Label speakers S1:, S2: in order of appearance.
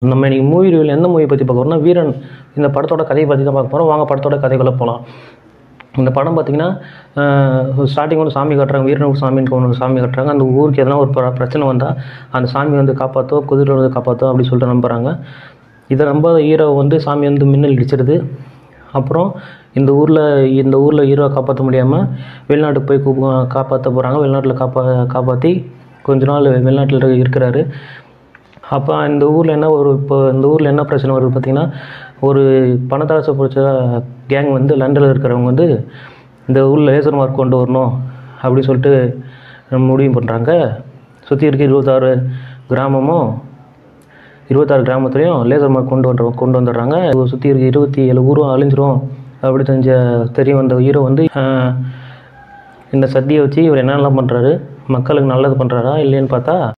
S1: நம்ம இன்னைக்கு மூவி ரிவியூவில் எந்த மூவி பற்றி பார்க்க போகிறோம்னா வீரன் இந்த படத்தோட கதையை பற்றி தான் பார்க்க போகிறோம் வாங்க படத்தோட கதைக்குள்ளே போகலாம் இந்த படம் பார்த்தீங்கன்னா ஸ்டார்டிங் வந்து சாமி கட்டுறாங்க வீரனுக்கு சாமின்னு ஒன்று சாமி கட்டுறாங்க அந்த ஊருக்கு எதனா ஒரு பிர- பிரச்சனை வந்தால் அந்த சாமி வந்து காப்பாற்றோ குதிரை வந்து காப்பாற்றோ அப்படி சொல்லிட்டு நம்புகிறாங்க இதை நம்பாத ஹீரோ வந்து சாமி வந்து மின்னல் இடிச்சிடுது அப்புறம் இந்த ஊரில் இந்த ஊரில் ஹீரோவை காப்பாற்ற முடியாமல் வெளிநாட்டுக்கு போய் கூ காப்பாற்ற போகிறாங்க வெளிநாட்டில் காப்பா காப்பாற்றி கொஞ்ச நாள் வெளிநாட்டில் இருக்கிறாரு அப்போ இந்த ஊரில் என்ன ஒரு இப்போ இந்த ஊரில் என்ன பிரச்சனை வருது பார்த்தீங்கன்னா ஒரு பணத்தாசை பிடிச்ச கேங் வந்து லண்டனில் இருக்கிறவங்க வந்து இந்த ஊரில் லேசர் மார்க் கொண்டு வரணும் அப்படின்னு சொல்லிட்டு முடிவு பண்ணுறாங்க சுற்றி இருக்க இருபத்தாறு கிராமமும் இருபத்தாறு கிராமத்துலேயும் லேசர் மார்க் கொண்டு வந்து கொண்டு வந்துடுறாங்க சுற்றி இருக்க இருபத்தி ஏழு ஊரும் அழிஞ்சிரும் அப்படி தெரிஞ்ச தெரிய வந்த ஹீரோ வந்து ஆஹ், இந்த சத்தியை வச்சு இவர் என்னென்னலாம் பண்ணுறாரு மக்களுக்கு நல்லது பண்ணுறாரா இல்லைன்னு பார்த்தா